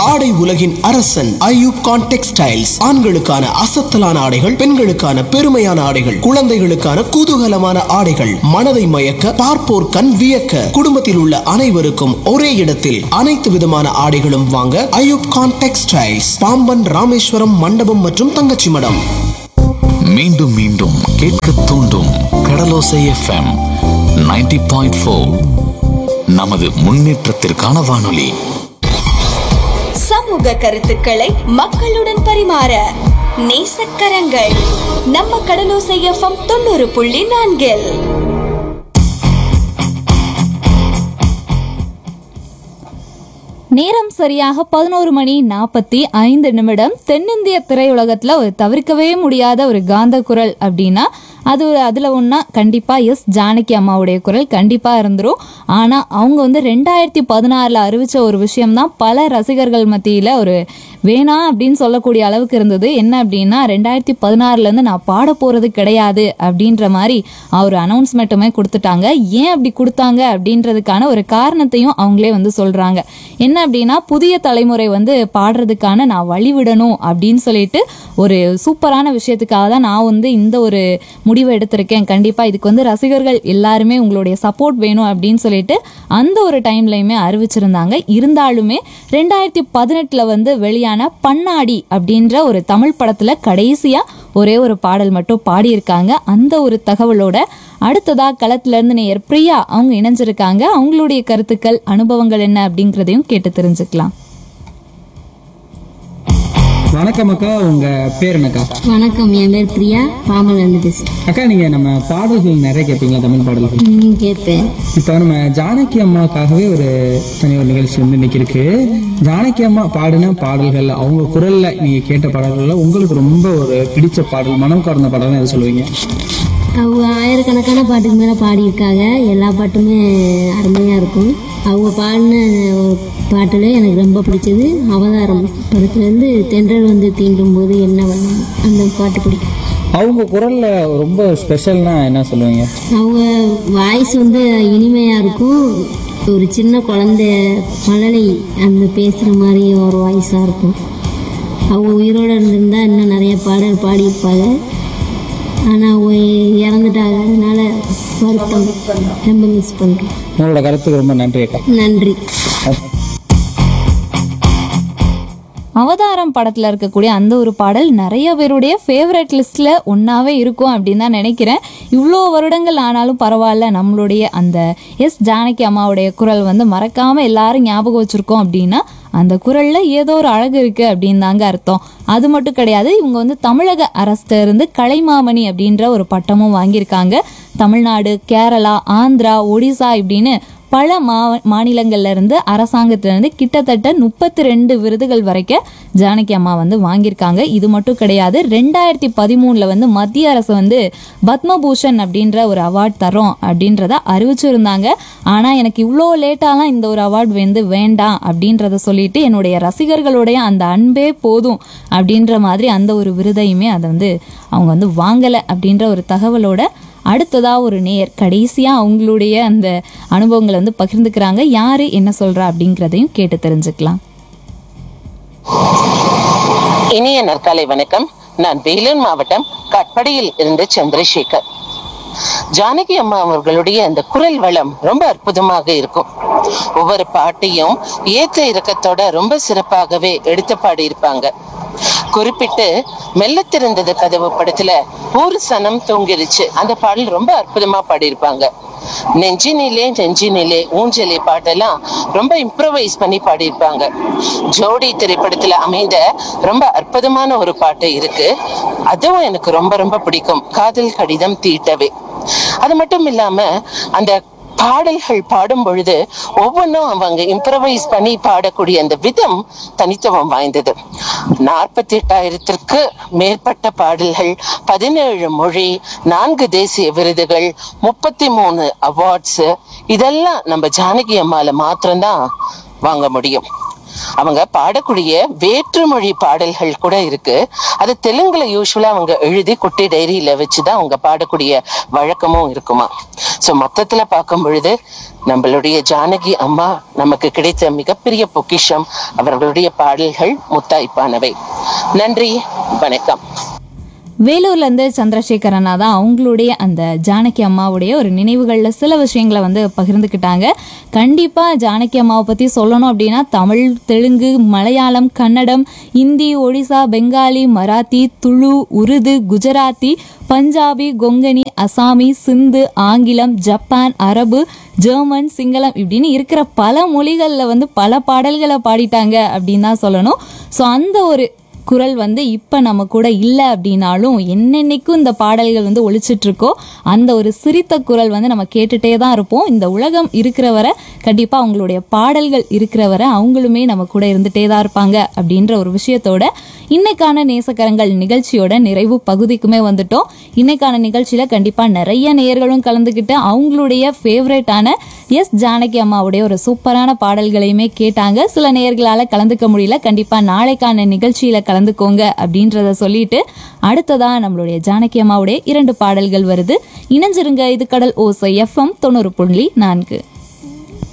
ஆடை உலகின் அரசன் ஐயூப் கான் டெக்ஸ்டைல்ஸ் ஆண்களுக்கான அசத்தலான ஆடைகள் பெண்களுக்கான பெருமையான ஆடைகள் குழந்தைகளுக்கான குதூகலமான ஆடைகள் மனதை மயக்க பார்ப்போர் கண் வியக்க குடும்பத்தில் உள்ள அனைவருக்கும் ஒரே இடத்தில் அனைத்து விதமான ஆடைகளும் வாங்க ஐயூப் கான் டெக்ஸ்டைல்ஸ் பாம்பன் ராமேஸ்வரம் மண்டபம் மற்றும் தங்கச்சி மடம் மீண்டும் மீண்டும் கேட்க தூண்டும் கடலோசை எஃப்எம் 90.4 பாயிண்ட் நமது முன்னேற்றத்திற்கான வானொலி சமூக கருத்துக்களை மக்களுடன் பரிமாற நேசக்கரங்கள் நம்ம கடலோசை எஃப்எம் தொண்ணூறு புள்ளி நான்கில் நேரம் சரியாக பதினோரு மணி நாற்பத்தி ஐந்து நிமிடம் தென்னிந்திய திரையுலகத்துல ஒரு தவிர்க்கவே முடியாத ஒரு காந்த குரல் அப்படின்னா அது ஒரு அதில் ஒன்றா கண்டிப்பாக எஸ் ஜானகி அம்மாவுடைய குரல் கண்டிப்பாக இருந்துரும் ஆனால் அவங்க வந்து ரெண்டாயிரத்தி பதினாறில் அறிவித்த ஒரு விஷயம்தான் பல ரசிகர்கள் மத்தியில் ஒரு வேணாம் அப்படின்னு சொல்லக்கூடிய அளவுக்கு இருந்தது என்ன அப்படின்னா ரெண்டாயிரத்தி பதினாறுலேருந்து நான் பாட போகிறது கிடையாது அப்படின்ற மாதிரி அவர் அனௌன்ஸ்மெண்ட்டுமே கொடுத்துட்டாங்க ஏன் அப்படி கொடுத்தாங்க அப்படின்றதுக்கான ஒரு காரணத்தையும் அவங்களே வந்து சொல்கிறாங்க என்ன அப்படின்னா புதிய தலைமுறை வந்து பாடுறதுக்கான நான் வழிவிடணும் அப்படின்னு சொல்லிட்டு ஒரு சூப்பரான விஷயத்துக்காக தான் நான் வந்து இந்த ஒரு முடிவை எடுத்திருக்கேன் கண்டிப்பாக இதுக்கு வந்து ரசிகர்கள் எல்லாருமே உங்களுடைய சப்போர்ட் வேணும் அப்படின்னு சொல்லிட்டு அந்த ஒரு டைம்லையுமே அறிவிச்சிருந்தாங்க இருந்தாலுமே ரெண்டாயிரத்தி பதினெட்டில் வந்து வெளியான பண்ணாடி அப்படின்ற ஒரு தமிழ் படத்தில் கடைசியாக ஒரே ஒரு பாடல் மட்டும் பாடியிருக்காங்க அந்த ஒரு தகவலோட அடுத்ததா களத்துல இருந்து நேயர் பிரியா அவங்க இணைஞ்சிருக்காங்க அவங்களுடைய கருத்துக்கள் அனுபவங்கள் என்ன அப்படிங்கிறதையும் கேட்டு தெரிஞ்சுக்கலாம் வணக்கம் அக்கா உங்க பேர் என்னக்கா வணக்கம் என் பேர் பிரியா பாமலேருந்து பேசுகிறேன் அக்கா நீங்க நம்ம பாடல்கள் நிறைய கேட்பீங்களா தமிழ் பாடல்கள் ம், கேட்பேன் இப்போ நம்ம ஜானகி அம்மாக்காகவே ஒரு தனி ஒரு நிகழ்ச்சி வந்து இன்னைக்கு இருக்கு ஜானகி அம்மா பாடின பாடல்கள் அவங்க குரல்ல நீங்க கேட்ட பாடல்கள்ல உங்களுக்கு ரொம்ப ஒரு பிடிச்ச பாடல் மனம் கவர்ந்த பாடல் எது சொல்லுவீங்க அவங்க ஆயிரக்கணக்கான பாட்டுக்கு மேலே பாடியிருக்காங்க எல்லா பாட்டுமே அருமையாக இருக்கும் அவங்க பாடின ஒரு பாட்டில் எனக்கு ரொம்ப பிடிச்சது அவதாரம் படத்துலேருந்து தென்றல் வந்து தீண்டும் போது என்ன வண்ணம் அந்த பாட்டு பிடிக்கும் அவங்க குரல்ல ரொம்ப ஸ்பெஷல்னா என்ன சொல்லுவீங்க அவங்க வாய்ஸ் வந்து இனிமையாக இருக்கும் ஒரு சின்ன குழந்தை மழலை அந்த பேசுகிற மாதிரி ஒரு வாய்ஸாக இருக்கும் அவங்க உயிரோடு இருந்திருந்தா இன்னும் நிறைய பாடல் பாடியிருப்பாங்க ஆனால் அவங்க இறந்துட்டாங்க அதனால வருத்தம் ரொம்ப மிஸ் பண்ணுறோம் உங்களோட கருத்துக்கு ரொம்ப நன்றி அக்கா நன்றி அவதாரம் படத்துல இருக்கக்கூடிய அந்த ஒரு பாடல் நிறைய பேருடைய ஃபேவரட் லிஸ்ட்ல ஒன்னாவே இருக்கும் அப்படின்னு தான் நினைக்கிறேன் இவ்வளோ வருடங்கள் ஆனாலும் பரவாயில்ல நம்மளுடைய அந்த எஸ் ஜானகி அம்மாவுடைய குரல் வந்து மறக்காம எல்லாரும் ஞாபகம் வச்சிருக்கோம் அப்படின்னா அந்த குரல்ல ஏதோ ஒரு அழகு இருக்கு அப்படின்னு தாங்க அர்த்தம் அது மட்டும் கிடையாது இவங்க வந்து தமிழக அரசுல இருந்து கலைமாமணி அப்படின்ற ஒரு பட்டமும் வாங்கியிருக்காங்க தமிழ்நாடு கேரளா ஆந்திரா ஒடிசா இப்படின்னு பல மா மாநிலங்கள்ல இருந்து அரசாங்கத்துல இருந்து கிட்டத்தட்ட முப்பத்தி ரெண்டு விருதுகள் வரைக்கும் ஜானகி அம்மா வந்து வாங்கியிருக்காங்க இது மட்டும் கிடையாது ரெண்டாயிரத்தி பதிமூணுல வந்து மத்திய அரசு வந்து பத்மபூஷன் அப்படின்ற ஒரு அவார்ட் தரோம் அப்படின்றத அறிவிச்சிருந்தாங்க ஆனா எனக்கு இவ்வளோ லேட்டாலாம் இந்த ஒரு அவார்ட் வந்து வேண்டாம் அப்படின்றத சொல்லிட்டு என்னுடைய ரசிகர்களுடைய அந்த அன்பே போதும் அப்படின்ற மாதிரி அந்த ஒரு விருதையுமே அதை வந்து அவங்க வந்து வாங்கலை அப்படின்ற ஒரு தகவலோட அடுத்ததா ஒரு நேயர் கடைசியா அவங்களுடைய அந்த அனுபவங்களை வந்து பகிர்ந்துக்கிறாங்க யாரு என்ன சொல்றா அப்படிங்கிறதையும் கேட்டு தெரிஞ்சுக்கலாம் இனிய நற்காலை வணக்கம் நான் வேலூர் மாவட்டம் கட்படியில் இருந்து சந்திரசேகர் ஜானகி அம்மா அவர்களுடைய அந்த குரல் வளம் ரொம்ப அற்புதமாக இருக்கும் ஒவ்வொரு பாட்டையும் ஏற்ற இறக்கத்தோட ரொம்ப சிறப்பாகவே எடுத்து பாடியிருப்பாங்க குறிப்பிட்டு மெல்ல திறந்தது கதவு படத்துல ஒரு சனம் தூங்கிருச்சு அந்த பாடல் ரொம்ப அற்புதமா பாடியிருப்பாங்க நெஞ்சினிலே நெஞ்சினிலே ஊஞ்சலே பாட்டெல்லாம் ரொம்ப இம்ப்ரவைஸ் பண்ணி பாடியிருப்பாங்க ஜோடி திரைப்படத்துல அமைந்த ரொம்ப அற்புதமான ஒரு பாட்டு இருக்கு அதுவும் எனக்கு ரொம்ப ரொம்ப பிடிக்கும் காதல் கடிதம் தீட்டவே அது மட்டும் இல்லாம அந்த பாடல்கள் பாடும் பொழுது ஒவ்வொன்றும் அவங்க இம்ப்ரவைஸ் பண்ணி பாடக்கூடிய அந்த விதம் தனித்துவம் வாய்ந்தது நாற்பத்தி எட்டாயிரத்திற்கு மேற்பட்ட பாடல்கள் பதினேழு மொழி நான்கு தேசிய விருதுகள் முப்பத்தி மூணு அவார்ட்ஸ் இதெல்லாம் நம்ம ஜானகி அம்மால மாத்திரம்தான் வாங்க முடியும் அவங்க பாடக்கூடிய வேற்றுமொழி பாடல்கள் கூட இருக்கு அது தெலுங்குல யூஸ்வலா அவங்க எழுதி குட்டி டைரியில வச்சுதான் அவங்க பாடக்கூடிய வழக்கமும் இருக்குமா சோ மொத்தத்துல பார்க்கும் பொழுது நம்மளுடைய ஜானகி அம்மா நமக்கு கிடைத்த மிகப்பெரிய பொக்கிஷம் அவர்களுடைய பாடல்கள் முத்தாய்ப்பானவை நன்றி வணக்கம் வேலூர்ல இருந்து சந்திரசேகரனா தான் அவங்களுடைய அந்த ஜானகி அம்மாவுடைய ஒரு நினைவுகளில் சில விஷயங்களை வந்து பகிர்ந்துக்கிட்டாங்க கண்டிப்பா ஜானகி அம்மாவை பத்தி சொல்லணும் அப்படின்னா தமிழ் தெலுங்கு மலையாளம் கன்னடம் இந்தி ஒடிசா பெங்காலி மராத்தி துளு உருது குஜராத்தி பஞ்சாபி கொங்கணி அசாமி சிந்து ஆங்கிலம் ஜப்பான் அரபு ஜெர்மன் சிங்களம் இப்படின்னு இருக்கிற பல மொழிகளில் வந்து பல பாடல்களை பாடிட்டாங்க அப்படின்னு தான் சொல்லணும் ஸோ அந்த ஒரு குரல் வந்து இப்போ நம்ம கூட இல்லை அப்படின்னாலும் என்னென்னைக்கும் இந்த பாடல்கள் வந்து ஒழிச்சிட்டு இருக்கோ அந்த ஒரு சிரித்த குரல் வந்து நம்ம கேட்டுட்டே தான் இருப்போம் இந்த உலகம் இருக்கிற வரை கண்டிப்பாக அவங்களுடைய பாடல்கள் இருக்கிற வரை அவங்களுமே நம்ம கூட இருந்துட்டே தான் இருப்பாங்க அப்படின்ற ஒரு விஷயத்தோட இன்னைக்கான நேசக்கரங்கள் நிகழ்ச்சியோட நிறைவு பகுதிக்குமே வந்துட்டோம் இன்னைக்கான நிகழ்ச்சியில் கண்டிப்பாக நிறைய நேயர்களும் கலந்துக்கிட்டு அவங்களுடைய ஃபேவரட்டான எஸ் ஜானகி அம்மாவுடைய ஒரு சூப்பரான பாடல்களையுமே கேட்டாங்க சில நேயர்களால் கலந்துக்க முடியல கண்டிப்பாக நாளைக்கான நிகழ்ச்சியில் கலந்துக்கோங்க அப்படின்றத சொல்லிட்டு அடுத்ததா நம்மளுடைய ஜானகி அம்மாவுடைய இரண்டு பாடல்கள் வருது இணைஞ்சிருங்க இது கடல் ஓசை எஃப்எம் தொண்ணூறு புள்ளி நான்கு